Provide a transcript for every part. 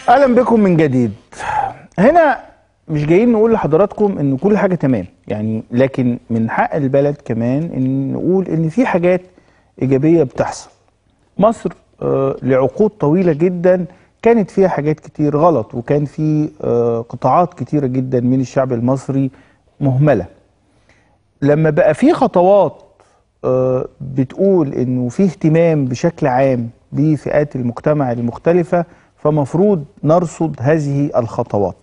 اهلا بكم من جديد هنا مش جايين نقول لحضراتكم ان كل حاجه تمام يعني لكن من حق البلد كمان ان نقول ان في حاجات ايجابيه بتحصل مصر آه لعقود طويله جدا كانت فيها حاجات كتير غلط وكان في آه قطاعات كتيره جدا من الشعب المصري مهمله لما بقى في خطوات آه، بتقول انه في اهتمام بشكل عام بفئات المجتمع المختلفة فمفروض نرصد هذه الخطوات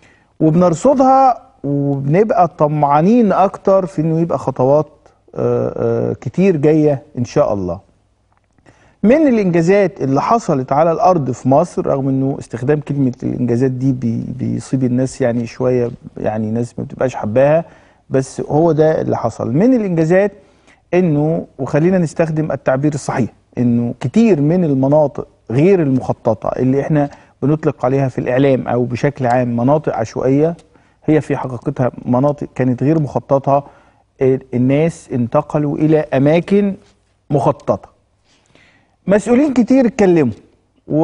وبنرصدها وبنبقى طمعانين اكتر في انه يبقى خطوات آه، آه، كتير جاية ان شاء الله من الانجازات اللي حصلت على الارض في مصر رغم انه استخدام كلمه الانجازات دي بي بيصيب الناس يعني شويه يعني ناس ما بتبقاش حباها بس هو ده اللي حصل من الانجازات انه وخلينا نستخدم التعبير الصحيح انه كتير من المناطق غير المخططه اللي احنا بنطلق عليها في الاعلام او بشكل عام مناطق عشوائيه هي في حقيقتها مناطق كانت غير مخططه الناس انتقلوا الى اماكن مخططه مسؤولين كتير اتكلموا و...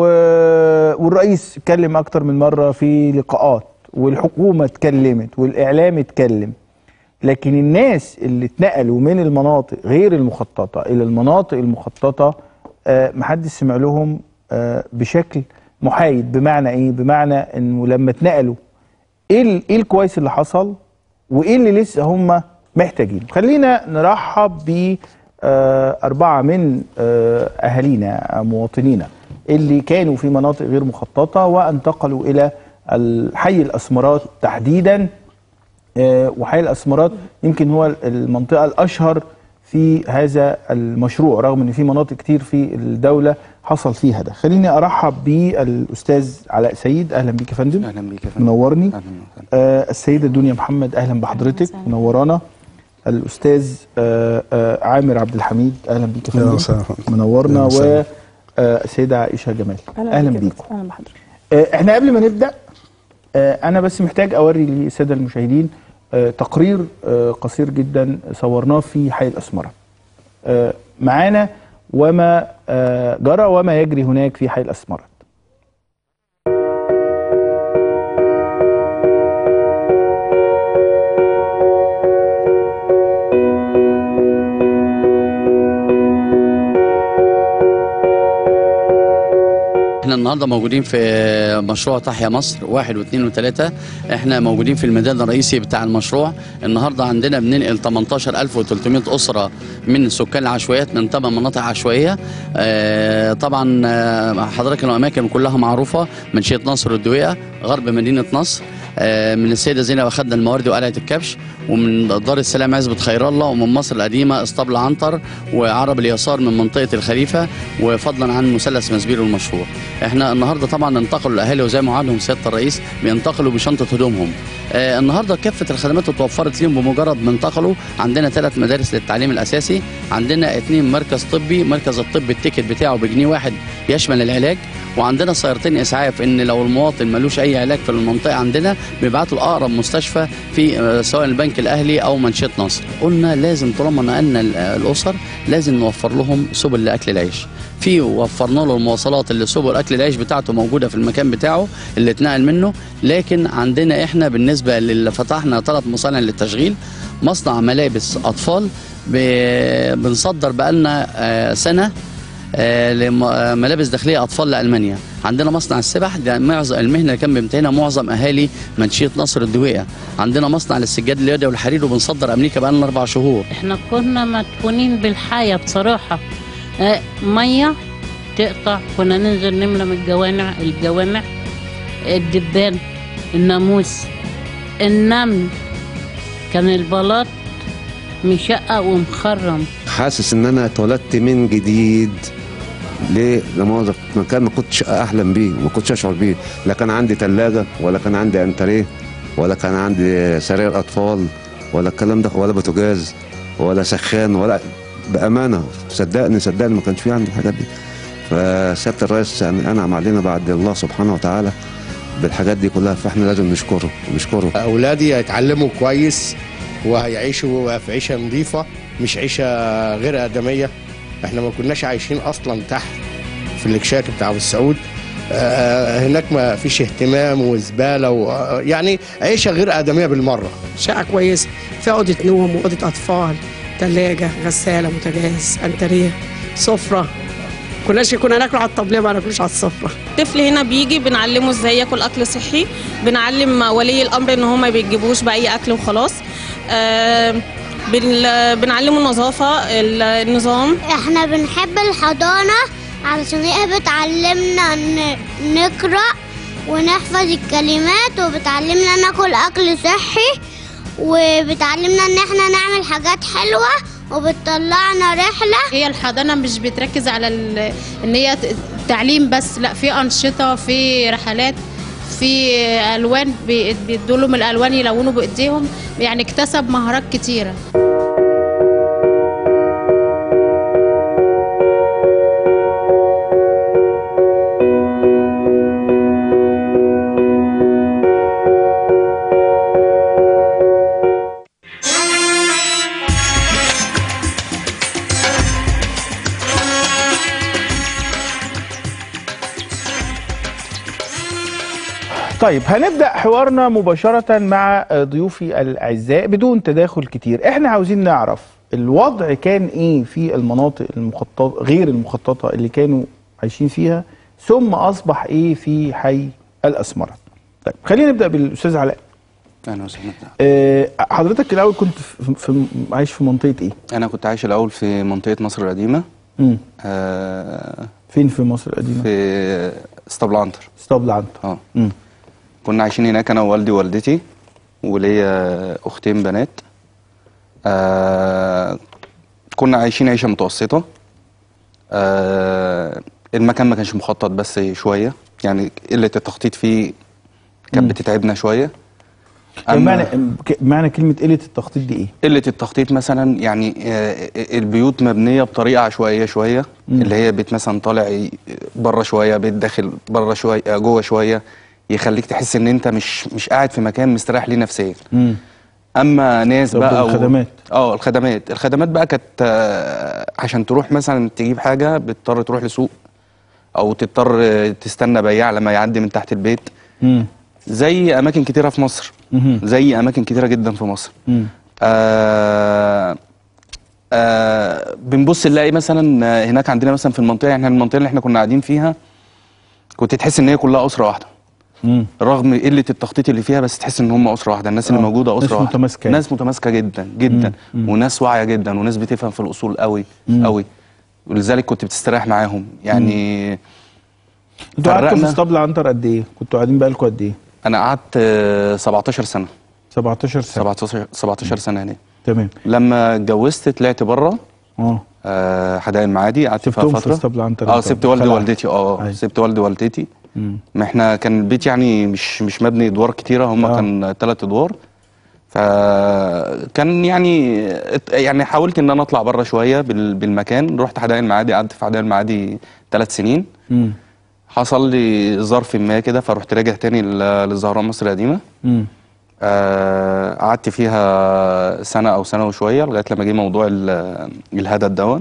والرئيس اتكلم اكتر من مره في لقاءات والحكومه اتكلمت والاعلام اتكلم لكن الناس اللي اتنقلوا من المناطق غير المخططه الى المناطق المخططه آه محدش سمع لهم آه بشكل محايد بمعنى ايه بمعنى انه لما اتنقلوا ايه ال- ايه الكويس اللي حصل وايه اللي لسه هم محتاجينه خلينا نرحب ب آه، أربعة من آه، أهالينا آه، مواطنينا اللي كانوا في مناطق غير مخططة وانتقلوا إلى الحي الأسمرات تحديدا آه، وحي الأسمرات يمكن هو المنطقة الأشهر في هذا المشروع رغم ان في مناطق كتير في الدولة حصل فيها ده خليني أرحب بالأستاذ علاء سيد أهلا بيك يا فندم اهلا بيك يا فندم منورني اهلا وسهلا آه السيدة دنيا محمد أهلا بحضرتك وسهلا. منورانا الأستاذ آه آه عامر عبد الحميد أهلا بيك يا أهلا فندم وسهلا يا فندم. منورنا أهلا وسهلا. والسيدة عائشة جمال أهلا بك يا بيكم فندم. اهلا بحضرتك آه احنا قبل ما نبدأ آه أنا بس محتاج أوري للسادة المشاهدين آه تقرير آه قصير جدا صورناه في حي الأسمرة آه معانا وما آه جرى وما يجري هناك في حي الأسمرة احنا النهارده موجودين في مشروع تحيا مصر واحد واثنين وثلاثة احنا موجودين في الميدان الرئيسي بتاع المشروع النهارده عندنا بننقل 18300 أسرة من سكان العشوائيات من ثمان مناطق عشوائية اه طبعا آه، حضرتك الأماكن كلها معروفة منشية نصر والدويقة غرب مدينة نصر آه، من السيدة زينب أخدنا الموارد وقلعة الكبش ومن دار السلام عزبة خير الله ومن مصر القديمة اسطبل عنتر وعرب اليسار من منطقة الخليفة وفضلا عن مثلث مسبير المشهور احنا النهارده طبعا انتقلوا الاهالي وزي ما وعدهم سياده الرئيس بينتقلوا بشنطه هدومهم آه النهارده كافه الخدمات اتوفرت ليهم بمجرد ما انتقلوا عندنا ثلاث مدارس للتعليم الاساسي عندنا اثنين مركز طبي مركز الطب التيكت بتاعه بجنيه واحد يشمل العلاج وعندنا سيارتين اسعاف ان لو المواطن ملوش اي علاج في المنطقه عندنا بيبعتوا لاقرب مستشفى في آه، سواء البنك الاهلي او منشيه نصر قلنا لازم طالما نقلنا ال- آه، الاسر لازم نوفر لهم سبل لاكل العيش في وفرنا له المواصلات اللي سبل اكل العيش بتاعته موجوده في المكان بتاعه اللي اتنقل منه لكن عندنا احنا بالنسبه اللي فتحنا ثلاث مصانع للتشغيل مصنع ملابس اطفال ب- بنصدر بقالنا آه، سنه آه، لم- آه، ملابس داخليه اطفال لالمانيا عندنا مصنع السبح ده معظم المهنه اللي كان بيمتهنها معظم اهالي منشيه نصر الدويقه عندنا مصنع للسجاد اليدوي والحرير وبنصدر امريكا بقالنا اربع شهور احنا كنا مدفونين بالحياة بصراحة آه، مية تقطع كنا ننزل نملى من الجوانع الجوامع الدبان الناموس النمل كان البلاط مشقق ومخرم حاسس ان انا اتولدت من جديد ليه؟ لا مؤاخذة في مكان ما كنتش احلم بيه ما كنتش اشعر بيه لا كان عندي ثلاجه ولا كان عندي انتريه ولا كان عندي سرير اطفال ولا الكلام ده ولا بوتاجاز ولا سخان ولا بامانه صدقني صدقني ما كانش في عندي الحاجات دي فسياده الرئيس يعني انعم علينا بعد الله سبحانه وتعالى بالحاجات دي كلها فاحنا لازم نشكره نشكره اولادي هيتعلموا كويس وهيعيشوا في عيشه نظيفه مش عيشه غير ادميه احنا ما كناش عايشين اصلا تحت في الاكشاك بتاع ابو السعود آه، هناك ما فيش اهتمام وزباله و... يعني عيشه غير ادميه بالمره شقة كويسة في أوضة نوم وأوضة أطفال تلاجة غسالة بوتاجاز أنتريه سفرة كناش كنا ناكل على الطبلية ما ناكلوش على السفرة الطفل هنا بيجي بنعلمه ازاي ياكل اكل صحي بنعلم ولي الامر ان هو ما بيجيبوش باي اكل وخلاص آه، بن- بنعلمه النظافه ال- النظام احنا بنحب الحضانة علشان هي بتعلمنا ن- نقرأ ونحفظ الكلمات وبتعلمنا ناكل أكل صحي وبتعلمنا ان احنا نعمل حاجات حلوة وبتطلعنا رحلة هي الحضانه مش بتركز على ال- ان هي ت- تعليم بس لا في انشطه في رحلات في الوان بي- بيدوا لهم الالوان يلونوا بايديهم يعني اكتسب مهارات كتيره طيب هنبدأ حوارنا مباشرة مع ضيوفي الأعزاء بدون تداخل كتير احنا عاوزين نعرف الوضع كان ايه في المناطق المخططة غير المخططة اللي كانوا عايشين فيها ثم أصبح ايه في حي الأسمرة طيب خلينا نبدأ بالأستاذ علاء اهلا وسهلا آه، حضرتك الأول كنت في, في عايش في منطقة ايه؟ انا كنت عايش الاول في منطقه مصر القديمه مم. آه فين في مصر القديمة؟ في اسطبل عنتر اسطبل عنتر اه مم. كنا عايشين هناك انا ووالدي ووالدتي وليا اختين بنات آه كنا عايشين عيشه متوسطه آه المكان ما كانش مخطط بس شويه يعني قله التخطيط فيه مم. كانت بتتعبنا شويه كان أما- معنى ك- معنى كلمة قلة التخطيط دي ايه؟ قلة التخطيط مثلا يعني آه، البيوت مبنية بطريقة عشوائية شوية مم. اللي هي بيت مثلا طالع ي- بره شوية بيت داخل بره شوية آه، جوه شوية يخليك تحس ان انت مش مش قاعد في مكان مستريح ليه نفسيا مم. اما ناس طب بقى و- والخدمات؟ اه الخدمات الخدمات بقى كانت آه، عشان تروح مثلا تجيب حاجة بتضطر تروح لسوق او تضطر آه، تستنى بياع لما يعدي من تحت البيت مم. زي اماكن كتيرة في مصر مم. زي اماكن كتيرة جدا في مصر مم. آه آه بنبص نلاقي مثلا آه، هناك عندنا مثلا في المنطقه يعني المنطقه اللي احنا كنا قاعدين فيها كنت تحس ان هي كلها اسره واحده مم. رغم قله التخطيط اللي فيها بس تحس ان هم اسره واحده الناس اللي آه، موجوده ناس اسره واحده متماسكة. ناس متماسكه جدا جدا مم. مم. وناس واعيه جدا وناس بتفهم في الاصول قوي مم. قوي ولذلك كنت بتستريح معاهم يعني انتوا قعدتوا في فرقنا. اسطبل عنتر قد ايه؟ كنتوا قاعدين بقالكم قد ايه؟ انا قعدت آه، 17 سنه 17 سنة 17 17 سنه هناك تمام لما اتجوزت طلعت بره اه آه، حدائق المعادي قعدت فيها سبتهم في فتره اسطبل عنتر اه انت سبت والدي خلع. ووالدتي اه أيوة. سبت والدي ووالدتي مم. ما احنا كان البيت يعني مش مش مبني ادوار كتيره هم آه. كان ثلاث ادوار فكان يعني ات- يعني حاولت ان انا اطلع بره شويه بال- بالمكان رحت حدائق المعادي قعدت في حدائق المعادي ثلاث سنين مم. حصل لي ظرف ما كده فرحت راجع تاني ل- للزهراء مصر القديمه مم. آه، قعدت فيها سنة أو سنة وشوية لغاية لما جه موضوع ال- الهدد دون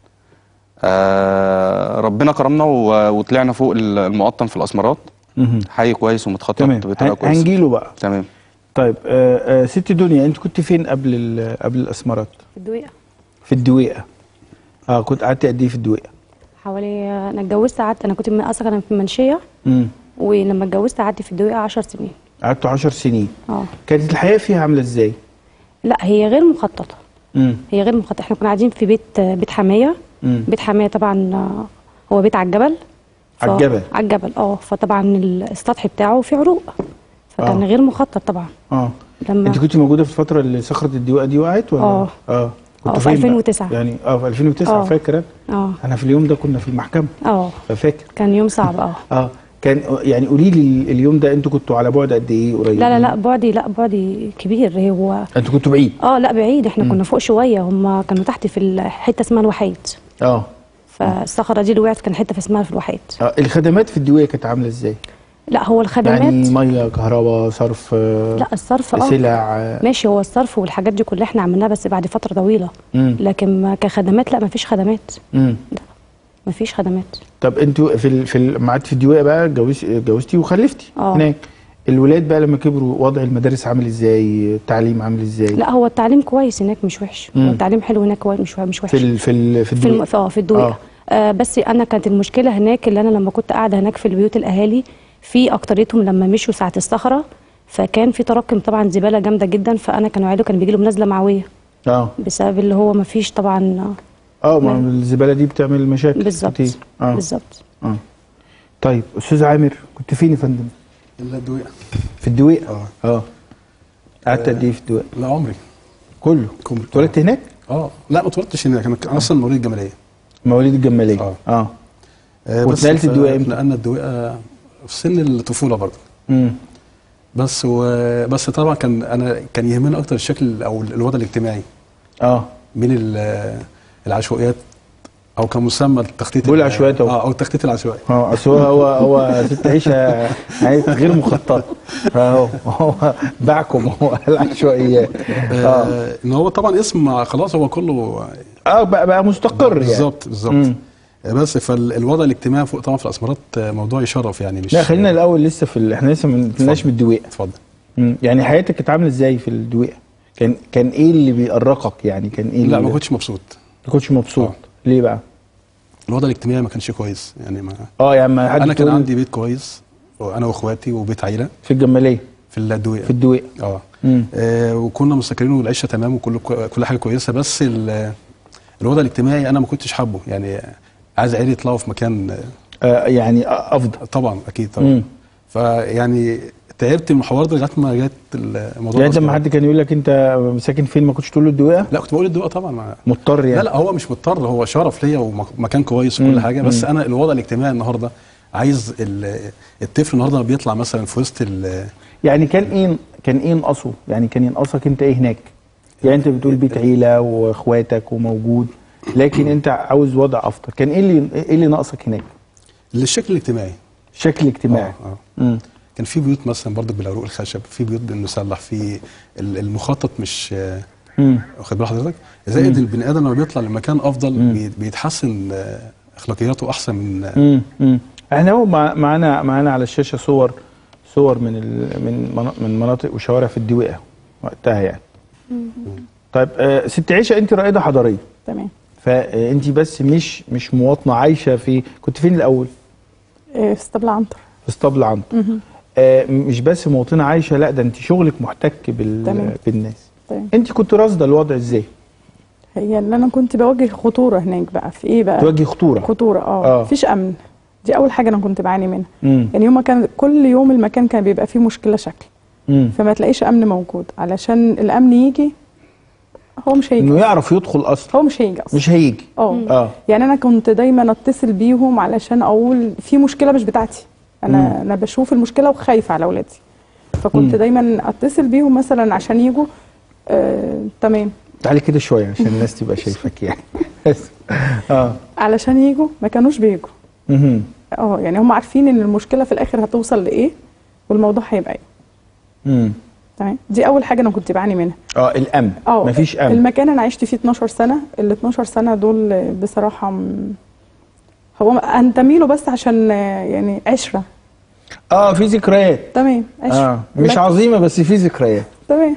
آه، ربنا كرمنا و- وطلعنا فوق ال- المقطم في الأسمرات مم. حي كويس ومتخطط تمام بطريقة هن- كويسة هنجيله بقى تمام طيب آه آه ست دنيا انت كنت فين قبل ال- قبل الاسمرات؟ في الدويقة في الدويقة اه كنت قعدت قد ايه في الدويقة؟ حوالي انا اتجوزت قعدت انا كنت من اصلا انا في المنشيه مم. ولما اتجوزت قعدت في الدويقة 10 سنين قعدتوا 10 سنين اه كانت الحياة فيها عاملة ازاي؟ لا هي غير مخططه مم. هي غير مخططه احنا كنا قاعدين في بيت بيت حمايه مم. بيت حمايه طبعا آه، هو بيت على الجبل ف- على الجبل. على الجبل اه فطبعا السطح بتاعه فيه عروق فكان آه. غير مخطط طبعا اه لما انت كنت موجودة في الفترة اللي صخرة الدويقة دي وقعت ولا؟ آه. اه كنت آه، في فين بقى؟ 2009. يعني اه في 2009 آه. فاكر أنا؟ اه احنا في اليوم ده كنا في المحكمة اه ففاكر كان يوم صعب اه اه كان يعني قولي لي اليوم ده انتوا كنتوا على بعد قد ايه قريب؟ لا لا لا بعدي لا بعدي كبير هو انتوا كنتوا بعيد اه لا بعيد احنا مم. كنا فوق شويه هم كانوا تحت في الحته اسمها الوحيد اه فالصخره دي اللي وقعت كان حته في اسمها في الوحيد آه، الخدمات في الدويقة كانت عاملة ازاي؟ لا هو الخدمات يعني مية كهرباء صرف آه، لا الصرف اه سلع آه، ماشي هو الصرف والحاجات دي كلها احنا عملناها بس بعد فتره طويله مم. لكن ما كخدمات لا ما فيش خدمات مم. مفيش خدمات طب انتوا في ال... في ال... ما قعدت في الدواء بقى جوز... جوزتي وخلفتي اه. هناك الولاد بقى لما كبروا وضع المدارس عامل ازاي التعليم عامل ازاي لا هو التعليم كويس هناك مش وحش مم. هو التعليم حلو هناك كويس مش مش وحش في ال... في ال... في في الم... الدواء في- اه في الدويقه آه. آه بس انا كانت المشكله هناك اللي انا لما كنت قاعده هناك في البيوت الاهالي في اكتريتهم لما مشوا ساعه الصخره فكان في تراكم طبعا زباله جامده جدا فانا كانوا عياله كان بيجي لهم نزله معويه اه بسبب اللي هو ما فيش طبعا اه ما الزباله دي بتعمل مشاكل بالظبط كتير. اه بالظبط اه طيب استاذ عامر كنت فين يا فندم الدويقة في الدويق اه اه قعدت قد ايه في الدويق لا عمري كله كمري اتولدت هناك اه لا ما اتولدتش هناك انا كان اصلا مواليد الجماليه مواليد الجماليه اه اه آه، بس واتنقلت ف- الدويقة امتى؟ نقلنا الدويقه في سن الطفوله برضه امم بس و... بس طبعا كان انا كان يهمني اكتر الشكل او الوضع الاجتماعي اه من ال- العشوائيات او كمسمى التخطيط بقول ال- عشوائيات أهو. اه او التخطيط العشوائي اه اصل هو هو هو ست عيشه يعني غير مخططه فهو هو باعكم هو العشوائيات اه آه ان هو طبعا اسم خلاص هو كله اه بقى, بقى مستقر يعني بالظبط بالظبط مم. بس فالوضع الاجتماعي فوق طبعا في الاسمرات آه، موضوع يشرف يعني مش لا خلينا الاول لسه في ال... احنا لسه ما قلناش من الدويق اتفضل مم. يعني حياتك كانت عامله ازاي في الدويق كان كان ايه اللي بيأرقك يعني كان ايه لا اللي... ما كنتش مبسوط ما كنتش مبسوط ليه بقى الوضع الاجتماعي ما كانش كويس يعني ما اه يعني ما حد انا كان تقول عندي بيت كويس انا واخواتي وبيت عيله في الجماليه في الدويقه في الدويق اه مم. آه، وكنا مستقرين والعيشه تمام وكل كل حاجه كويسه بس ال- الوضع الاجتماعي انا ما كنتش حابه يعني عايز عيالي يطلعوا في مكان آه، آه يعني افضل طبعا اكيد طبعا مم. فيعني تعبت من الحوار ده لغايه ما جت الموضوع يعني انت ده لما حد كان يقول لك انت ساكن فين ما كنتش تقول له الدويقه لا كنت بقول الدوقه طبعا ما مضطر يعني لا لا هو مش مضطر هو شرف ليا ومكان كويس وكل مم. حاجه بس مم. انا الوضع الاجتماعي النهارده عايز ال- الطفل النهارده بيطلع مثلا في وسط ال- يعني كان ايه كان ايه ينقصه يعني كان ينقصك انت ايه هناك يعني انت بتقول بيت عيله واخواتك وموجود لكن انت عاوز وضع افضل كان ايه اللي ايه اللي ناقصك هناك الشكل الاجتماعي شكل اجتماعي اه مم. كان في بيوت مثلا برضو بالعروق الخشب في بيوت بالمسلح في ال- المخطط مش آه، مم. واخد بال حضرتك زائد مم. البني ادم لما بيطلع لمكان افضل بي- بيتحسن آه، اخلاقياته احسن من آه، مم. مم. احنا هو مع- معانا معانا على الشاشه صور صور من ال... من منا- من مناطق وشوارع في الدويقه وقتها يعني طيب آه ست عيشه انت رائده حضاريه تمام فانت بس مش مش مواطنه عايشه في كنت فين الاول إيه، في اسطبل عنتر في اسطبل عنتر مهم. آه مش بس مواطنه عايشه لا ده انت شغلك محتك بال... تمام. بالناس تمام انت كنت راصده الوضع ازاي هي اللي انا كنت بواجه خطوره هناك بقى في ايه بقى تواجهي خطوره خطوره اه آه. مفيش امن دي اول حاجه انا كنت بعاني منها مم. يعني يوم كان كل يوم المكان كان بيبقى فيه مشكله شكل مم. فما تلاقيش امن موجود علشان الامن يجي هو مش هيجي انه يعرف يدخل اصلا هو مش هيجي اصلا مش هيجي اه اه يعني انا كنت دايما اتصل بيهم علشان اقول في مشكله مش بتاعتي انا مم. انا بشوف المشكله وخايفه على اولادي فكنت مم. دايما اتصل بيهم مثلا عشان يجوا آه تمام تعالي كده شويه عشان الناس تبقى شايفك يعني بس. اه علشان يجوا ما كانوش بيجوا مهم. اه يعني هم عارفين ان المشكله في الاخر هتوصل لايه والموضوع هيبقى ايه مم. تمام دي اول حاجه انا كنت بعاني منها اه الامن اه مفيش امن المكان انا عشت فيه 12 سنه ال 12 سنه دول بصراحه م- هو انتمي له بس عشان آه، يعني عشره اه في ذكريات تمام عشره اه مش لكن- عظيمه بس في ذكريات تمام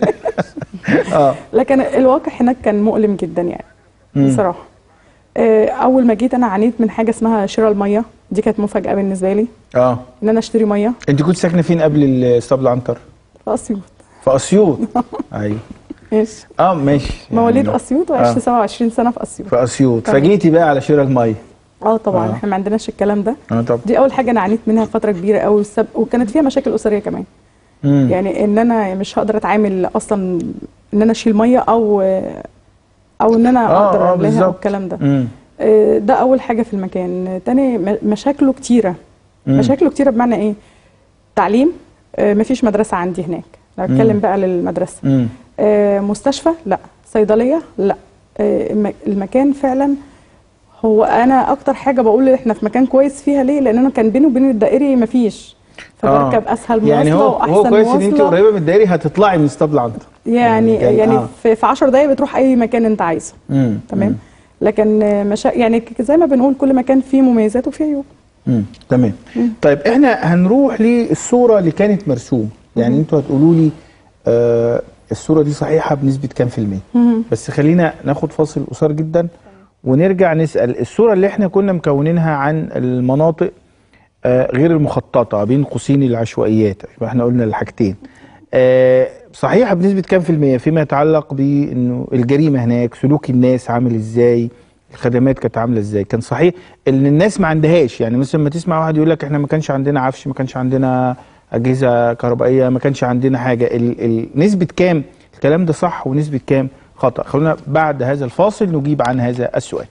اه لكن الواقع هناك كان مؤلم جدا يعني مم. بصراحه آه، اول ما جيت انا عانيت من حاجه اسمها شراء الميه دي كانت مفاجاه بالنسبه لي اه ان انا اشتري ميه انت كنت ساكنه فين قبل الاسطبل عنتر في اسيوط في اسيوط ايوه ماشي اه ماشي مواليد يعني اسيوط وعشت آه. 27 سنه في اسيوط في اسيوط تمام. فجيتي بقى على شراء الميه اه طبعا آه. احنا ما عندناش الكلام ده اه طب دي اول حاجه انا عانيت منها فتره كبيره قوي والسب... وكانت فيها مشاكل اسريه كمان مم. يعني ان انا مش هقدر اتعامل اصلا ان انا اشيل ميه او او ان انا آه، اقدر آه، اعملها او بالظبط. الكلام ده مم. آه، ده اول حاجه في المكان تاني م- مشاكله كتيره مم. مشاكله كتيره بمعنى ايه تعليم آه، مفيش مدرسه عندي هناك لو مم. اتكلم بقى للمدرسه مم. آه، مستشفى لا صيدليه لا آه، الم- المكان فعلا هو انا اكتر حاجه بقول احنا في مكان كويس فيها ليه لان انا كان بيني وبين الدائري مفيش فبركب آه. اسهل مواصله يعني هو واحسن هو كويس ان انت مواصلة. قريبه من الدائري هتطلعي من اسطبل عنتر يعني يعني- يعني آه. في, في 10 دقايق بتروح اي مكان انت عايزه مم. تمام لكن آه، مشا... يعني ك- زي ما بنقول كل مكان فيه مميزات وفيه عيوب مم. تمام طيب احنا هنروح للصوره اللي كانت مرسومه يعني انتوا هتقولوا لي آه الصوره دي صحيحه بنسبه كام في الميه مهم. بس خلينا ناخد فاصل قصير جدا ونرجع نسال الصوره اللي احنا كنا مكونينها عن المناطق آه غير المخططه بين قوسين العشوائيات يبقى احنا قلنا الحاجتين آه صحيحه بنسبه كام في الميه فيما يتعلق بانه الجريمه هناك سلوك الناس عامل ازاي الخدمات كانت عامله ازاي كان صحيح ان الناس ما عندهاش يعني مثلا ما تسمع واحد يقول لك احنا ما كانش عندنا عفش ما كانش عندنا اجهزه كهربائيه ما كانش عندنا حاجه ال ال نسبه كام الكلام ده صح ونسبه كام خطا خلونا بعد هذا الفاصل نجيب عن هذا السؤال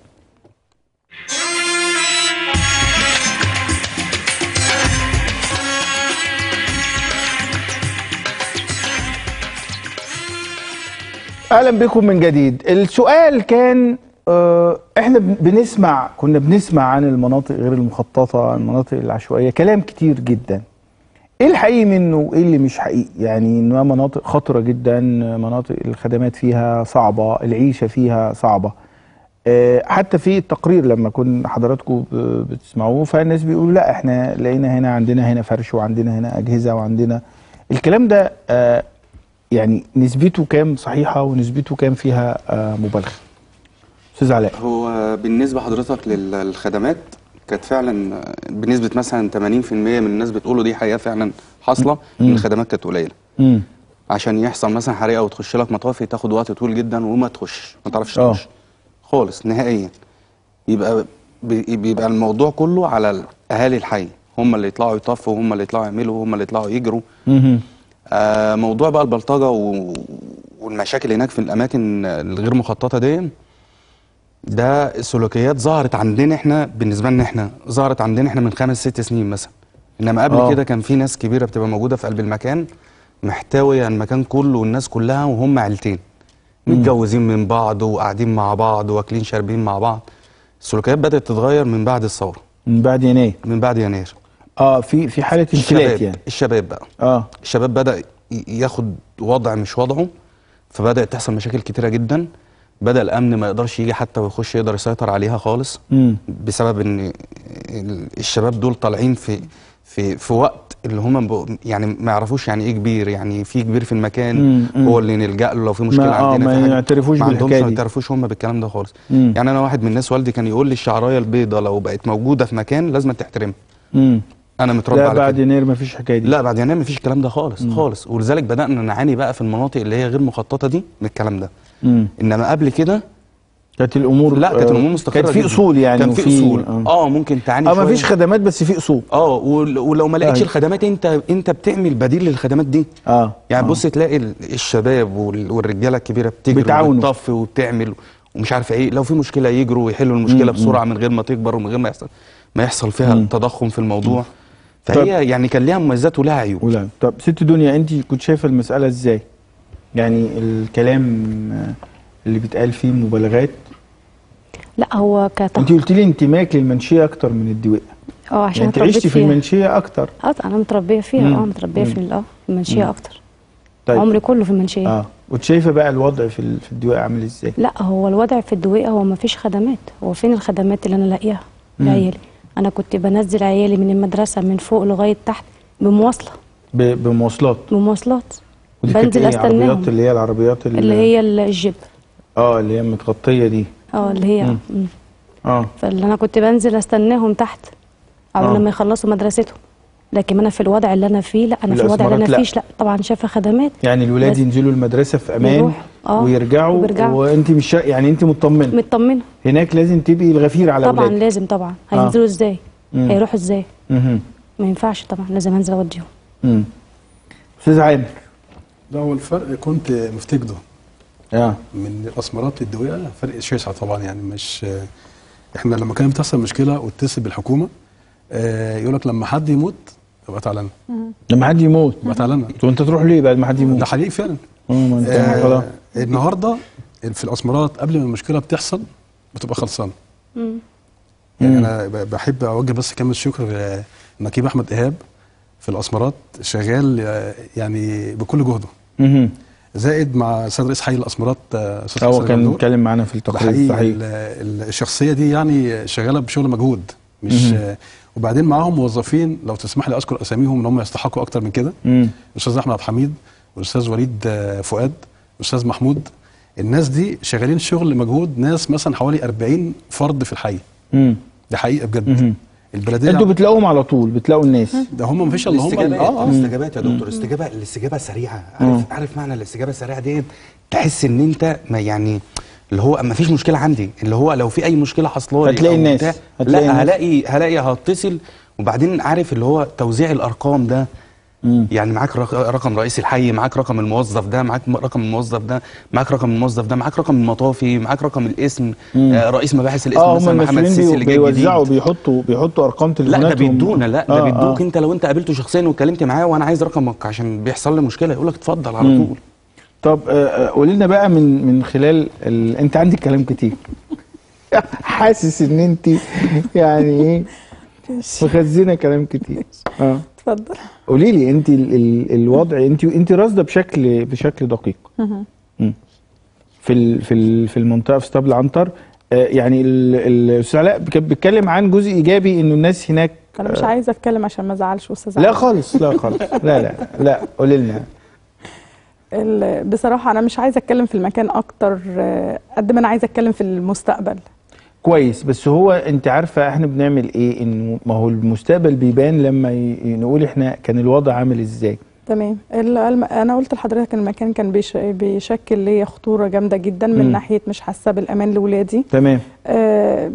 اهلا بكم من جديد السؤال كان آه، احنا بن- بنسمع كنا بنسمع عن المناطق غير المخططه المناطق العشوائيه كلام كتير جدا ايه الحقيقي منه وايه اللي مش حقيقي يعني انها مناطق خطره جدا مناطق الخدمات فيها صعبه العيشه فيها صعبه آه، حتى في التقرير لما كنا حضراتكم ب- بتسمعوه فالناس بيقولوا لا احنا لقينا هنا عندنا هنا فرش وعندنا هنا اجهزه وعندنا الكلام ده آه، يعني نسبته كام صحيحه ونسبته كام فيها آه، مبالغه استاذ علاء هو بالنسبه حضرتك لل- للخدمات كانت فعلا بنسبه مثلا 80% من الناس بتقولوا دي حقيقه فعلا حاصله ان مم. الخدمات كانت قليله امم عشان يحصل مثلا حريقه وتخش لك مطافي تاخد وقت طويل جدا وما تخش ما تعرفش آه. تخش خالص نهائيا يبقى بي- بيبقى الموضوع كله على اهالي الحي هم اللي يطلعوا يطفوا هم اللي يطلعوا يعملوا هم اللي يطلعوا يجروا مهم. آه موضوع بقى البلطجه و... والمشاكل هناك في الاماكن الغير مخططه دي ده السلوكيات ظهرت عندنا احنا بالنسبه لنا احنا ظهرت عندنا احنا من خمس ست سنين مثلا انما قبل آه. كده كان في ناس كبيره بتبقى موجوده في قلب المكان محتويه المكان كله والناس كلها وهم عيلتين متجوزين من بعض وقاعدين مع بعض واكلين شاربين مع بعض السلوكيات بدات تتغير من بعد الثوره من بعد يناير من بعد يناير اه في في حاله انفلات الشباب يعني الشباب بقى اه الشباب بدا ي- ياخد وضع مش وضعه فبدات تحصل مشاكل كتيره جدا بدا الامن ما يقدرش يجي حتى ويخش يقدر يسيطر عليها خالص امم بسبب ان ال- الشباب دول طالعين في في في وقت اللي هم ب- يعني ما يعرفوش يعني ايه كبير يعني في كبير في المكان مم، مم. هو اللي نلجا له لو في مشكله ما- آه، عندنا ما في حاجة. يعترفوش ما عندهمش بالحكاية ما دي. يعترفوش هم بالكلام ده خالص مم. يعني انا واحد من الناس والدي كان يقول لي الشعرايه البيضاء لو بقت موجوده في مكان لازم تحترمها امم انا متربى لا على بعد كده. يناير ما فيش حكايه دي لا بعد يناير مفيش الكلام ده خالص مم. خالص ولذلك بدانا نعاني بقى في المناطق اللي هي غير مخططه دي من الكلام ده امم انما قبل كده كانت الامور لا كانت آه، الامور مستقره كانت في جداً. اصول يعني كان في وفي- اصول آه. اه ممكن تعاني اه ما شوية. فيش خدمات بس في اصول اه ول- ولو ما لقيتش أيوة. الخدمات انت انت بتعمل بديل للخدمات دي اه يعني آه. بص تلاقي ال- الشباب وال- والرجاله الكبيره بتجري بيتعاونوا. وبتطفي وبتعمل ومش عارف ايه لو في مشكله يجروا ويحلوا المشكله مم، بسرعه من غير ما تكبر ومن غير ما يحصل ما يحصل فيها مم. تضخم في الموضوع طب- فهي يعني كان ليها مميزات ولها عيوب ولا طب ست دنيا انت كنت شايفه المساله ازاي يعني الكلام آه، اللي بيتقال فيه مبالغات لا هو كتخ... انت قلت لي انتماك للمنشيه اكتر من الدويقه اه عشان يعني انت اتربيت عشتي في فيها. المنشيه اكتر اه انا متربيه فيها مم. اه متربيه في ال- اه في المنشيه مم. اكتر طيب عمري كله في المنشيه اه وانت شايفه بقى الوضع في ال- في الدويقه عامل ازاي لا هو الوضع في الدويقه هو ما فيش خدمات هو فين الخدمات اللي انا لاقيها مم. لعيالي انا كنت بنزل عيالي من المدرسه من فوق لغايه تحت بمواصله ب- بمواصلات بمواصلات ودي كانت بنزل ايه استناهم عربيات اللي هي العربيات ال- اللي هي ال- الجيب اه اللي هي متغطيه دي اه اللي هي مم. مم. اه فاللي انا كنت بنزل استناهم تحت او آه. لما يخلصوا مدرستهم لكن انا في الوضع اللي انا فيه لا انا في الوضع اللي الأسمرات انا لا. فيش لا طبعا شايفه خدمات يعني الولاد بس ينزلوا المدرسه في امان يروحوا. آه. ويرجعوا وبيرجعوا. وانت مش شا- يعني انت مطمنه مطمنه هناك لازم تبقي الغفير على طبعا اولادك لازم طبعا آه. هينزلوا ازاي مم. هيروحوا ازاي مهم. ما ينفعش طبعا لازم انزل اوديهم مم. استاذ عامر لا هو الفرق كنت مفتقده اه من الاسمرات للدويقه فرق شاسع طبعا يعني مش احنا لما كانت بتحصل مشكله واتصل بالحكومه آه، يقول لك لما حد يموت يبقى تعالى لنا لما حد يموت يبقى تعالى لنا وانت تروح ليه بعد ما حد يموت ده حقيقي فعلا اه ما انت آه، خلاص النهارده في الاسمرات قبل ما المشكله بتحصل بتبقى خلصانه يعني مم. انا ب- بحب اوجه بس كلمه شكر آه، نقيب احمد ايهاب في الاسمرات شغال آه، يعني بكل جهده مهم. زائد مع السيد رئيس حي الاسمرات آه، استاذ هو حسن كان الغندور. اتكلم معانا في التقرير حقيقي صحيح ال- ال- الشخصيه دي يعني شغاله بشغل مجهود مش مهم. آه، وبعدين معاهم موظفين لو تسمح لي اذكر اساميهم ان هم يستحقوا اكتر من كده مم. الاستاذ احمد عبد الحميد والاستاذ وليد آه، فؤاد والاستاذ محمود الناس دي شغالين شغل مجهود ناس مثلا حوالي 40 فرد في الحي مم. ده حقيقه بجد مهم. البلديه انتوا بتلاقوهم على طول بتلاقوا الناس ده هم مفيش الا هم الاستجابات اه اه الاستجابات يا دكتور استجابه الاستجابه سريعه مم. عارف عارف معنى الاستجابه السريعه دي تحس ان انت ما يعني اللي هو ما فيش مشكله عندي اللي هو لو في اي مشكله حصلالي هتلاقي أو الناس. بتاع، هتلاقي لا الناس. هلاقي هلاقي هتصل وبعدين عارف اللي هو توزيع الارقام ده مم. يعني معاك رق- رقم رئيس الحي معاك رقم الموظف ده معاك م- رقم الموظف ده معاك رقم الموظف ده معاك رقم المطافي معاك رقم الاسم مم. آه رئيس مباحث الاسم اه هم مثلا محمد المسؤولين السيسي بي- اللي جاي جديد بيوزعوا بيحطوا بيحطوا ارقام لا تليفوناتهم ده بيدونا لا ده آه، بيدوك آه. انت لو انت قابلته شخصيا واتكلمت معاه وانا عايز رقمك عشان بيحصل لي مشكله يقول لك اتفضل على مم. طول طب آه، آه، قولي لنا بقى من من خلال ال... انت عندك كلام كتير حاسس ان انت يعني ايه مخزنه كلام كتير اه اتفضل قولي لي انت ال... ال... الوضع انت انت راصده بشكل بشكل دقيق مهم. في ال... في ال... في المنطقه في اسطبل عنتر آه، يعني ال- ال- الاستاذ علاء بك- بيتكلم عن جزء ايجابي انه الناس هناك انا مش آه، عايزه اتكلم عشان ما ازعلش استاذ لا علاء. خالص لا خالص لا لا لا قولي لنا ال- بصراحه انا مش عايزه اتكلم في المكان اكتر آه، قد ما انا عايزه اتكلم في المستقبل كويس بس هو انت عارفه احنا بنعمل ايه انه ما هو المستقبل بيبان لما ي- نقول احنا كان الوضع عامل ازاي تمام ال- الم- انا قلت لحضرتك ان المكان كان بيش بيشكل ليا خطوره جامده جدا من مم. ناحيه مش حاسه بالامان لاولادي تمام آه،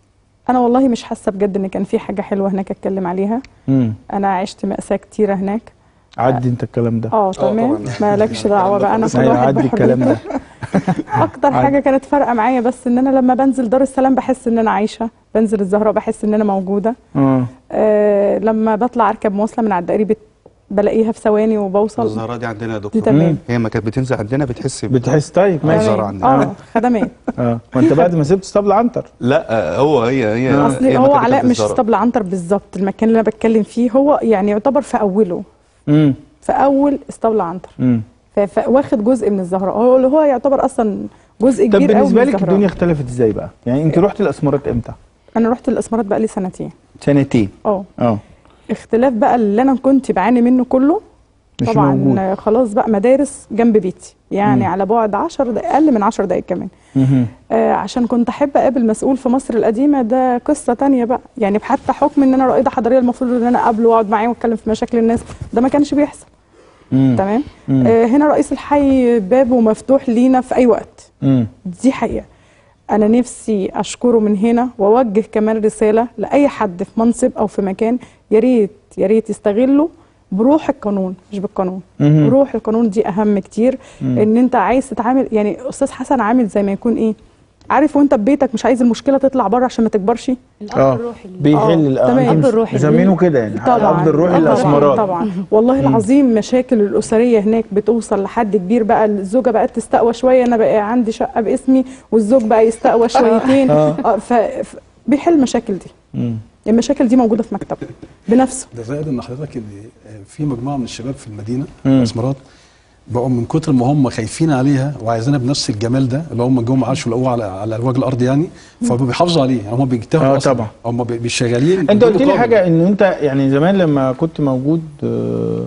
انا والله مش حاسه بجد ان كان في حاجه حلوه هناك اتكلم عليها امم انا عشت مأساة كتيره هناك عدي انت الكلام ده اه تمام مالكش دعوه بقى انا كل ايوه واحد عدي الكلام ده اكتر عادي. حاجه كانت فارقه معايا بس ان انا لما بنزل دار السلام بحس ان انا عايشه بنزل الزهراء بحس ان انا موجوده اه آه لما بطلع اركب مواصله من على الدائري بت... بلاقيها في ثواني وبوصل الزهراء دي عندنا يا دي دكتور تمام هي ما كانت بتنزل عندنا بتحس ب- بتحس طيب ماشي الزهراء عندنا اه خدمات اه وانت بعد ما سبت اسطبل عنتر لا آه، هو هي هي اصل هي هو مكتبة علاء مش الزهراء. اسطبل عنتر بالظبط المكان اللي انا بتكلم فيه هو يعني يعتبر في اوله امم في اول اسطبل عنتر امم ف- فواخد جزء من الزهراء هو اللي هو يعتبر اصلا جزء طب كبير قوي من بالنسبه لك الزهراء الدنيا اختلفت ازاي بقى يعني انت رحت الاسمرات امتى انا رحت الاسمرات بقى لي سنتين سنتين اه اه اختلاف بقى اللي انا كنت بعاني منه كله مش طبعا موجود. خلاص بقى مدارس جنب بيتي يعني مم. على بعد 10 دقائق اقل من 10 دقائق كمان مهم. آه عشان كنت احب اقابل مسؤول في مصر القديمه ده قصه تانية بقى يعني حتى حكم ان انا رائده حضاريه المفروض ان انا اقابله واقعد معاه واتكلم في مشاكل الناس ده ما كانش بيحصل مم. تمام مم. آه هنا رئيس الحي بابه مفتوح لينا في اي وقت مم. دي حقيقه انا نفسي اشكره من هنا واوجه كمان رساله لاي حد في منصب او في مكان يا ريت يا ريت يستغله بروح القانون مش بالقانون مهم. روح القانون دي اهم كتير مم. ان انت عايز تتعامل يعني استاذ حسن عامل زي ما يكون ايه عارف وانت ببيتك مش عايز المشكله تطلع بره عشان ما تكبرش اه بيحل آه، ال- تمام. انتوا مش- مسمينه كده يعني الاب الروحي الأب للاسمرات طبعا والله مم. العظيم مشاكل الاسريه هناك بتوصل لحد كبير بقى الزوجه بقت تستقوى شويه انا بقى عندي شقه باسمي والزوج بقى يستقوى شويتين آه. آه، ف... ف... بيحل المشاكل دي مم. المشاكل دي موجوده في مكتبه بنفسه ده زائد ان حضرتك ان في مجموعه من الشباب في المدينه مم. الاسمرات بقوا من كتر ما هم خايفين عليها وعايزينها بنفس الجمال ده اللي هم جم عاشوا لقوه على على وجه الارض يعني فبيحافظوا عليه يعني هم بيجتهدوا آه، أصلاً. طبعا. هم بي- بي- شغالين انت بدون قلت لي مقابل. حاجه ان انت يعني زمان لما كنت موجود آه،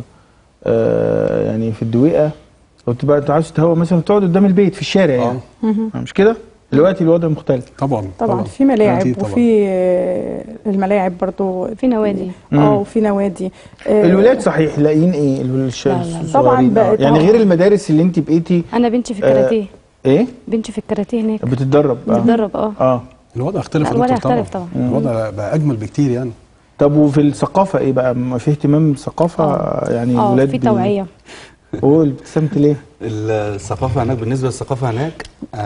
آه، يعني في الدويقه كنت بقى انت عاوز تهوى مثلا تقعد قدام البيت في الشارع يعني مهم. آه، مش كده؟ دلوقتي الوضع مختلف طبعا طبعا في ملاعب أكيد طبعاً. وفي آه، الملاعب برضو في نوادي مم. اه وفي نوادي آه، الولاد صحيح لاقيين ايه الش- لا، لا. الصغيرين طبعاً آه. بقت- يعني آه. غير المدارس اللي انت بقيتي انا بنتي في آه، الكاراتيه ايه بنتي في الكاراتيه هناك بتتدرب آه. بتتدرب اه اه الوضع اختلف لا، يا الوضع دكتور اختلف طبعا. الوضع بقى اجمل بكتير يعني طب وفي الثقافه ايه بقى ما في اهتمام بالثقافه يعني اه الولاد في بي- توعيه قول ابتسمت ليه الثقافة هناك بالنسبة للثقافة هناك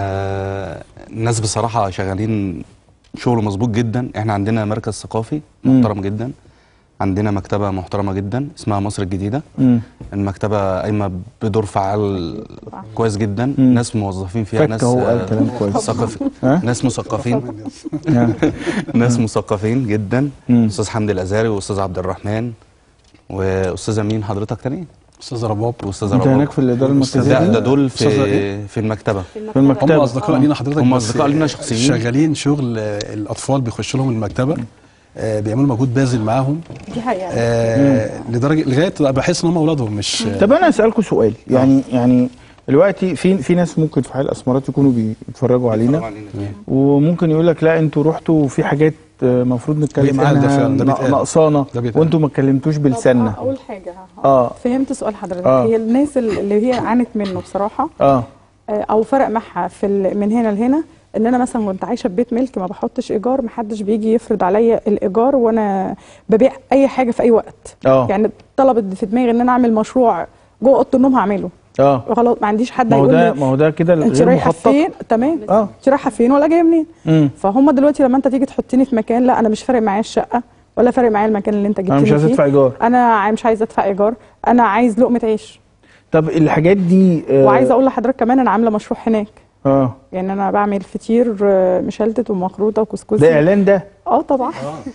آه الناس بصراحة شغالين شغل مظبوط جدا احنا عندنا مركز ثقافي مم. محترم جدا عندنا مكتبة محترمة جدا اسمها مصر الجديدة مم. المكتبة قايمة بدور فعال كويس جدا مم. ناس موظفين فيها فك ناس هو قال آه، كلام كويس. ثقافي ها؟ ناس مثقفين آه. ناس مثقفين جدا مم. استاذ حمدي الازهري واستاذ عبد الرحمن واستاذه مين حضرتك تاني استاذ رباب واستاذ انت رباب هناك في الاداره المركزيه ده, دي؟ ده دول أستاذ في إيه؟ في المكتبه في المكتبه هم اصدقاء لينا حضرتك هم بس اصدقاء لينا شخصيين شغالين شغل آه، الاطفال بيخشوا لهم المكتبه آه، بيعملوا مجهود باذل معاهم دي حقيقه آه لدرجه لغايه بحس ان هم اولادهم مش طب انا اسالكم سؤال يعني يعني دلوقتي في في ناس ممكن في حال الاسمرات يكونوا بيتفرجوا علينا وممكن يقول لك لا انتوا رحتوا وفي حاجات المفروض نتكلم بيتقال ده عنها فعلا، ده نا- بيتقال. ناقصانا ده بيتقال. وانتوا ما اتكلمتوش بلساننا اقول حاجه اه فهمت سؤال حضرتك آه. هي الناس اللي هي عانت منه بصراحه اه آه، او فرق معها في ال- من هنا لهنا ان انا مثلا كنت عايشه في بيت ملك ما بحطش ايجار ما حدش بيجي يفرض عليا الايجار وانا ببيع اي حاجه في اي وقت اه يعني طلبت في دماغي ان انا اعمل مشروع جوه اوضه النوم هعمله اه خلاص ما عنديش حد ما هو هيقول ده لي ما هو ده كده انت غير رايحه مخطط فين تمام اه انت رايحه فين ولا جايه منين امم فهم دلوقتي لما انت تيجي تحطني في مكان لا انا مش فارق معايا الشقه ولا فارق معايا المكان اللي انت جبتني انا مش عايز فيه ادفع ايجار انا ع- مش عايزه ادفع ايجار انا عايز لقمه عيش طب الحاجات دي آه وعايزه اقول لحضرتك كمان انا عامله مشروع هناك اه يعني انا بعمل فطير آه، مشلتت ومخروطه وكسكسي ده اعلان ده اه طبعا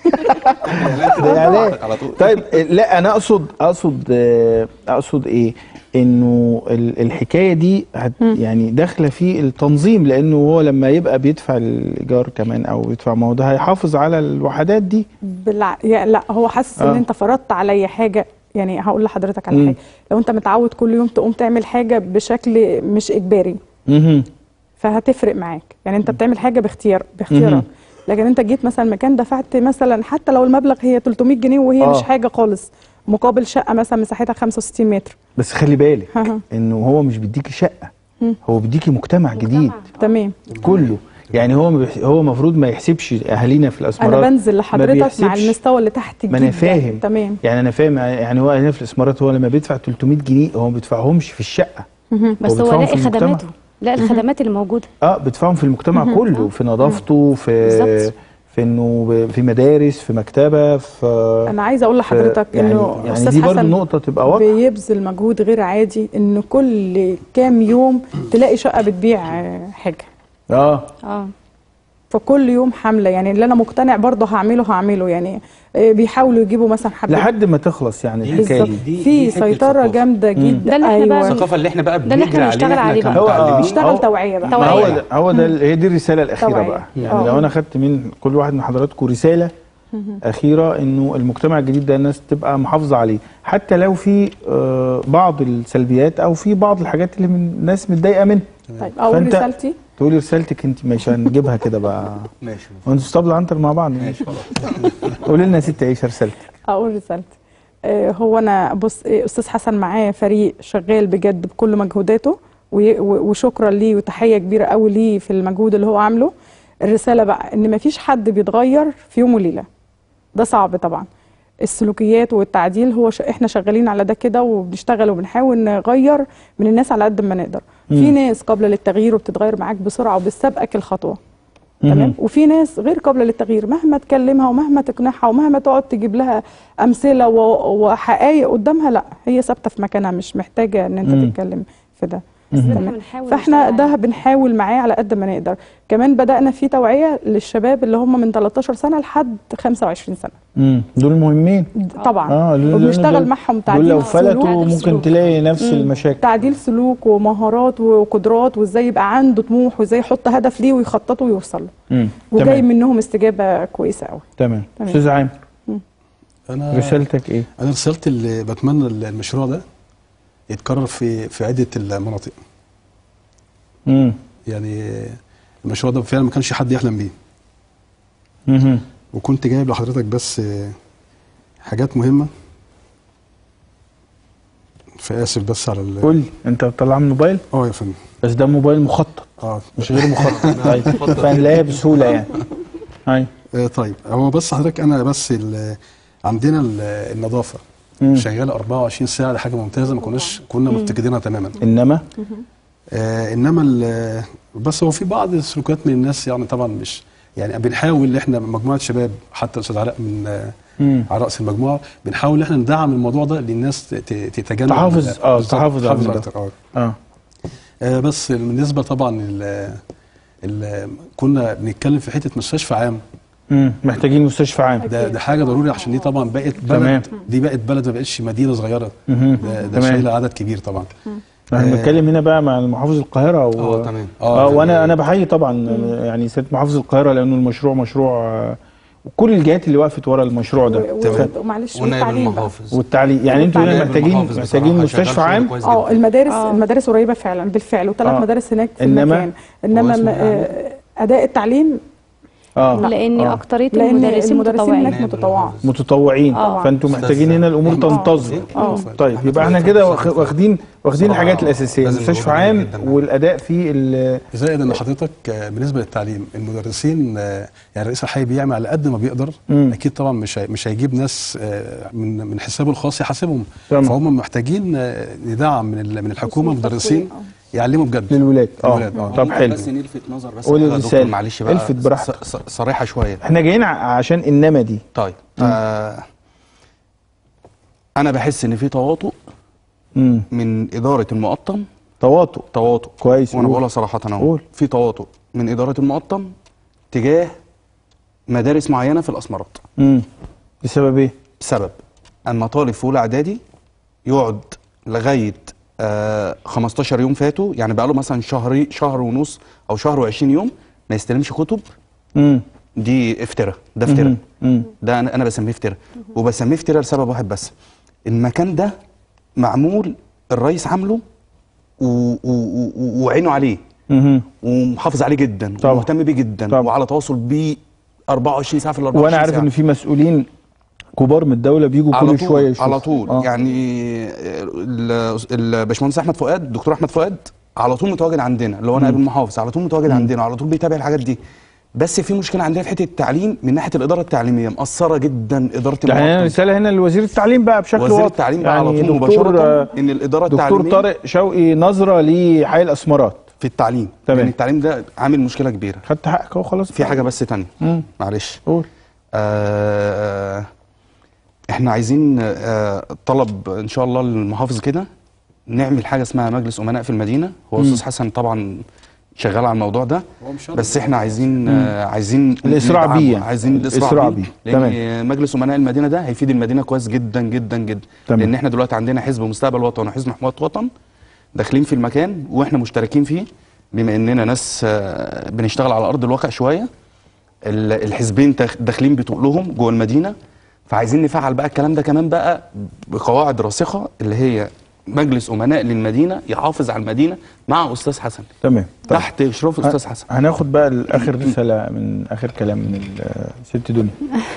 ده اعلان طيب لا انا اقصد اقصد آه، اقصد ايه انه ال- الحكايه دي هت يعني داخله في التنظيم لانه هو لما يبقى بيدفع الايجار كمان او يدفع ما هو ده هيحافظ على الوحدات دي بالع... يا لا هو حاسس ان آه. انت فرضت عليا حاجه يعني هقول لحضرتك على مم. حاجه لو انت متعود كل يوم تقوم تعمل حاجه بشكل مش اجباري مهم. فهتفرق معاك يعني انت بتعمل حاجه باختيار باختيارك مهم. لكن انت جيت مثلا مكان دفعت مثلا حتى لو المبلغ هي 300 جنيه وهي آه. مش حاجه خالص مقابل شقه مثلا مساحتها 65 متر بس خلي بالك ها. انه هو مش بيديكي شقه مم. هو بيديكي مجتمع جديد تمام كله يعني هو ما بيح- هو المفروض ما يحسبش اهالينا في الاسمرات انا بنزل ما لحضرتك مع بيحسبش- المستوى اللي تحت ما انا جدا. فاهم تمام يعني انا فاهم يعني هو هنا في الاسمرات هو لما بيدفع 300 جنيه هو ما بيدفعهمش في الشقه بس هو بيدفعهم لاقي في المجتمع. خدماته لا الخدمات اللي موجوده اه بيدفعهم في المجتمع مهم. كله في نظافته في بالظبط. في انه ب- في مدارس في مكتبه في انا عايزه اقول لحضرتك في- يعني انه يعني استاذ دي برضه حسن نقطه تبقى واضحه بيبذل مجهود غير عادي ان كل كام يوم تلاقي شقه بتبيع آه، حاجه اه اه فكل يوم حمله يعني اللي انا مقتنع برضه هعمله هعمله يعني آه، بيحاولوا يجيبوا مثلا حبه لحد ما تخلص يعني الحكايه بالظبط دي في سيطره جامده مم. جدا ده اللي احنا بقى- الثقافه اللي احنا بقى ده اللي احنا بنجري بنشتغل عليها عليه احنا بقى. هو- كمتعلمين بيشتغل أو- توعيه بقى ما هو توعية. ده هو ده ال- هي دي الرساله الاخيره توعية. بقى يعني آه. لو انا خدت من كل واحد من حضراتكم رساله اخيره انه المجتمع الجديد ده الناس تبقى محافظه عليه حتى لو في آه، بعض السلبيات او في بعض الحاجات اللي من الناس متضايقه منها طيب اقول فأنت رسالتي تقولي رسالتك انت مش هنجيبها كده بقى ماشي وانتوا اسطبل عنتر مع بعض ماشي قولي لنا يا ست عيشه رسالتك اقول رسالتي آه، هو انا بص آه، استاذ حسن معاه فريق شغال بجد بكل مجهوداته وي- و- وشكرا ليه وتحيه كبيره قوي ليه في المجهود اللي هو عامله الرساله بقى ان مفيش حد بيتغير في يوم وليله ده صعب طبعا السلوكيات والتعديل هو ش... احنا شغالين على ده كده وبنشتغل وبنحاول نغير من الناس على قد ما نقدر في مم. ناس قابله للتغيير وبتتغير معاك بسرعه وبتسابقك الخطوه مهم. تمام وفي ناس غير قابله للتغيير مهما تكلمها ومهما تقنعها ومهما تقعد تجيب لها امثله و- وحقائق قدامها لا هي ثابته في مكانها مش محتاجه ان مم. انت تتكلم في ده بس ده تمام. احنا بنحاول فاحنا نشتغل ده عليه. بنحاول معاه على قد ما نقدر كمان بدانا في توعيه للشباب اللي هم من 13 سنه لحد 25 سنه امم دول مهمين طبعا اه دول- وبنشتغل دول- معهم دول تعديل لو سلوك. فلتوا ممكن تلاقي نفس مم. المشاكل تعديل سلوك ومهارات وقدرات وازاي يبقى عنده طموح وازاي يحط هدف ليه ويخططه ويوصل له امم وجاي تمام منهم استجابه كويسه قوي تمام تمام. استاذ عامر انا رسالتك ايه انا رسالتي اللي بتمنى المشروع ده يتكرر في في عده المناطق امم يعني المشروع ده فعلا ما كانش حد يحلم بيه مهم. وكنت جايب لحضرتك بس آه، حاجات مهمه فاسف بس على ال قول لي انت بتطلع من الموبايل اه يا فندم بس ده موبايل مخطط اه مش غير مخطط طيب فهنلاقيها بسهوله يعني ايوه آه، طيب هو بس حضرتك انا بس ال- عندنا ال- النظافه مم. شغاله 24 ساعه دي حاجه ممتازه ما كناش كنا مفتقدينها تماما انما آه انما ال- بس هو في بعض السلوكيات من الناس يعني طبعا مش يعني بنحاول ان احنا مجموعه شباب حتى استاذ علاء من آه، مم. على راس المجموعه بنحاول ان احنا ندعم الموضوع ده للناس ت- ت- تتجنب تحافظ- ال- اه، بالظبط، تحافظ على تحافظ الموضوع. اكتر اه اه آه، بس بالنسبه طبعا ال ال كنا بنتكلم في حته مستشفى عام مم. محتاجين مستشفى عام ده ده حاجه ضروري عشان دي طبعا بقت تمام. بلد دي بقت بلد ما بقتش مدينه صغيره مهم. ده, ده تمام. شايله عدد كبير طبعا احنا آه. بنتكلم هنا بقى مع محافظ القاهره و... اه تمام اه ده- وانا انا بحيي طبعا يعني سياده محافظ القاهره لانه المشروع مشروع آه، وكل الجهات اللي وقفت ورا المشروع ده و- و- ومعلش ونائب والتعليم بقى. المحافظ والتعليم يعني انتوا هنا نائب محتاجين المحافظ محتاجين بصراحة مستشفى شغال عام شغل كويس اه جدا. المدارس آه. المدارس قريبه فعلا بالفعل وثلاث آه. مدارس هناك في إنما- المكان انما اسمه م- إيه؟ آه، اداء التعليم اه لان آه. اكتريه لان المدرسين المدرسين متطوعين هناك متطوعه متطوعين آه. فانتوا محتاجين هنا الامور تنتظم اه طيب يبقى احنا كده واخ- واخدين واخدين بصراحة الحاجات الاساسيه لازم مستشفى نقول عام جداً. والاداء في ال- زائد ان حضرتك آه، بالنسبه للتعليم المدرسين آه، يعني رئيس الحي بيعمل على قد ما بيقدر مم. اكيد طبعا مش هي- مش هيجيب ناس آه، من من حسابه الخاص يحاسبهم تمام. فهم محتاجين آه، ندعم من ال- من الحكومه مدرسين يعلموا بجد للولاد اه للولاد، آه. طب حلو بس نلفت نظر بس قولي حاجة يا دكتور، الرسالة. معلش بقى الفت براحتك. ص- ص- صريحه شويه احنا جايين ع- عشان انما دي طيب آه انا بحس ان في تواطؤ امم من اداره المقطم تواطؤ تواطؤ كويس وانا قول. بقولها صراحه اهو قول. في تواطؤ من اداره المقطم تجاه مدارس معينه في الاسمرات امم بسبب ايه؟ بسبب اما طالب في اولى اعدادي يقعد لغايه آه 15 يوم فاتوا يعني بقى له مثلا شهر شهر ونص او شهر و20 يوم ما يستلمش كتب امم دي افتراء ده افتراء امم ده انا انا بسميه افتراء وبسميه افتراء لسبب واحد بس المكان ده معمول الرئيس عامله و- و- و- وعينه عليه امم ومحافظ عليه جدا طبعا. ومهتم بيه جدا طبعا. وعلى تواصل بيه 24 ساعه في ال 24 وانا عارف ساعة. ان في مسؤولين كبار من الدوله بيجوا على كل طول شويه يشوفوا على طول آه. يعني ال- الباشمهندس احمد فؤاد الدكتور احمد فؤاد على طول متواجد عندنا اللي هو نائب المحافظ على طول متواجد عندنا على طول بيتابع الحاجات دي بس في مشكله عندنا في حته التعليم من ناحيه الاداره التعليميه مقصره جدا اداره يعني انا المقطم. رساله هنا لوزير التعليم بقى بشكل وزير واضح التعليم بقى على طول دكتور مباشره آه، ان الاداره دكتور التعليميه طارق شوقي نظره لحي الاسمرات في التعليم تمام. لان التعليم ده عامل مشكله كبيره خدت حقك اهو خلاص في حاجه بس تانية مم. معلش قول آه احنا عايزين آه طلب ان شاء الله للمحافظ كده نعمل حاجه اسمها مجلس امناء في المدينه هو مم. استاذ حسن طبعا شغال على الموضوع ده هو مش بس احنا عايزين آه عايزين الإسراع ندعمه. بيه يعني. عايزين الإسراع الاسراع بيه. بيه لان تمام. مجلس امناء المدينه ده هيفيد المدينه كويس جدا جدا جدا تمام. لان احنا دلوقتي عندنا حزب مستقبل وطن وحزب حمايه وطن داخلين في المكان واحنا مشتركين فيه بما اننا ناس آه، بنشتغل على ارض الواقع شويه ال- الحزبين تخ- داخلين بتقلهم جوه المدينه فعايزين نفعل بقى الكلام ده كمان بقى بقواعد راسخه اللي هي مجلس امناء للمدينه يحافظ على المدينه مع استاذ حسن تمام طيب. تحت اشراف استاذ حسن هناخد بقى الاخر رساله من اخر كلام من ال- ست دنيا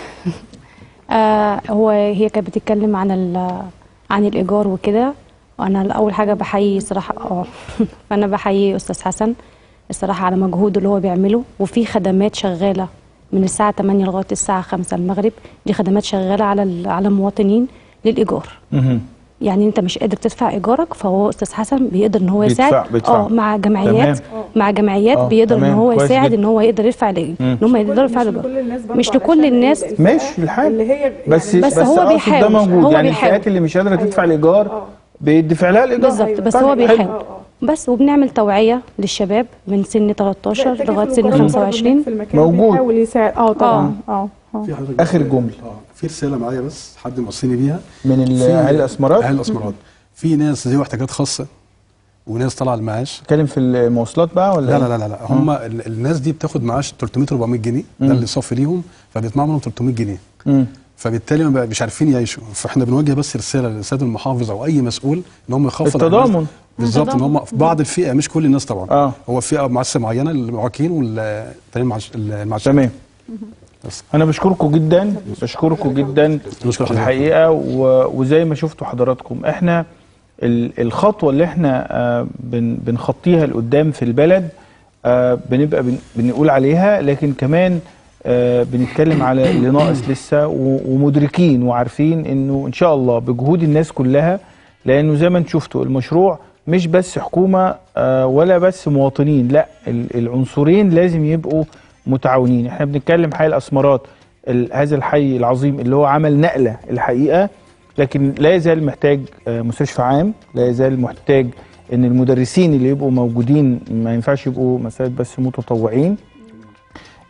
آه هو هي كانت بتتكلم عن ال- عن الايجار وكده وانا اول حاجه بحيي صراحه اه فانا بحيي استاذ حسن الصراحه على مجهوده اللي هو بيعمله وفي خدمات شغاله من الساعه 8 لغايه الساعه 5 المغرب دي خدمات شغاله على ال- على المواطنين للايجار مهم. يعني انت مش قادر تدفع ايجارك فهو استاذ حسن بيقدر ان هو بيدفع- يساعد بيدفع. اه مع جمعيات تمام. مع جمعيات آه، بيقدر ان تمام. هو كويس يساعد جدا. ان هو يقدر يدفع الإيجار مم. ان هم يقدروا يدفعوا مش لكل الايجار الناس برضه مش لكل علشان الناس الفئات ماشي الحال اللي هي بس يعني بس هو أقصد ده بيحاول. موجود هو يعني بيحاول. الفئات اللي مش قادره تدفع أيوة. الايجار آه. بيدفع لها الايجار بالظبط بس طيب، هو حلو. بيحاول بس وبنعمل توعيه للشباب من سن 13 لغايه سن 25 موجود. بيحاول يساعد اه طبعا اه اه في حضرتك آخر بس- جملة. اه في رساله معايا بس حد موصيني بيها من ال- في- اهالي الاسمرات اهالي الاسمرات في ناس ذوي احتياجات خاصه وناس طالعه المعاش اتكلم في المواصلات بقى ولا لا إيه؟ لا لا لا, لا. هم ال- الناس دي بتاخد معاش 300 400 جنيه مم. ده اللي صافي ليهم فبيطلعوا منهم 300 جنيه مم. فبالتالي ما بقى- مش عارفين يعيشوا فاحنا بنوجه بس رساله للسيد المحافظ او اي مسؤول ان هم يخفض التضامن. بالظبط ان هم في بعض الفئه مش كل الناس طبعا اه هو فئه معاشة معينه المعاقين والتانيين معاش المعاش تمام بس. انا بشكركم جدا بشكركم جدا نشكر حضرتك. الحقيقه و... وزي ما شفتوا حضراتكم احنا ال- الخطوه اللي احنا آه، بن... بنخطيها لقدام في البلد آه، بنبقى بن... بنقول عليها لكن كمان آه، بنتكلم على اللي ناقص لسه و... ومدركين وعارفين انه ان شاء الله بجهود الناس كلها لانه زي ما انتم شفتوا المشروع مش بس حكومه آه، ولا بس مواطنين لا ال- العنصرين لازم يبقوا متعاونين احنا بنتكلم حي الاسمرات ال- هذا الحي العظيم اللي هو عمل نقله الحقيقه لكن لا يزال محتاج آه، مستشفى عام لا يزال محتاج ان المدرسين اللي يبقوا موجودين ما ينفعش يبقوا مسائل بس متطوعين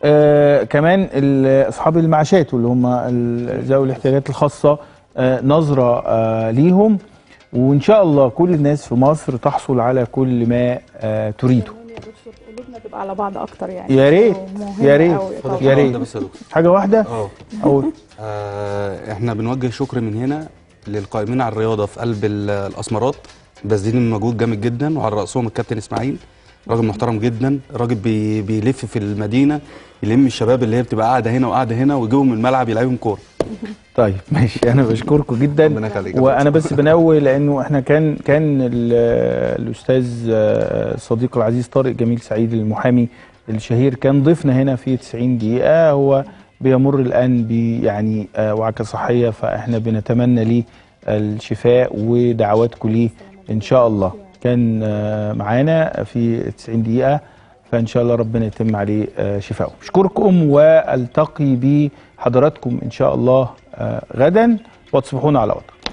آه كمان ال- اصحاب المعاشات واللي هم ال- ذوي الاحتياجات الخاصه آه نظره آه ليهم وان شاء الله كل الناس في مصر تحصل على كل ما آه تريده قلوبنا تبقى على بعض اكتر يعني يا ريت مهم يا ريت أوي طبعاً. يا ريت بس يا دكتور. حاجه واحده اه أو آه، احنا بنوجه شكر من هنا للقائمين على الرياضه في قلب ال- الاسمرات باذلين مجهود جامد جدا وعلى راسهم الكابتن اسماعيل راجل محترم جدا راجل بي بيلف في المدينه يلم الشباب اللي هي بتبقى قاعده هنا وقاعده هنا ويجيبهم الملعب يلعبهم كوره طيب ماشي انا بشكركم جدا ربنا يخليك. وانا بس بنوه لانه احنا كان كان ال- الاستاذ آه، صديق العزيز طارق جميل سعيد المحامي الشهير كان ضيفنا هنا في 90 دقيقه هو بيمر الان ب يعني آه، وعكه صحيه فاحنا بنتمنى ليه الشفاء ودعواتكم ليه ان شاء الله كان آه، معانا في 90 دقيقه فان شاء الله ربنا يتم عليه آه، شفاؤه اشكركم والتقي بحضراتكم ان شاء الله آه، غدا وتصبحون على وطن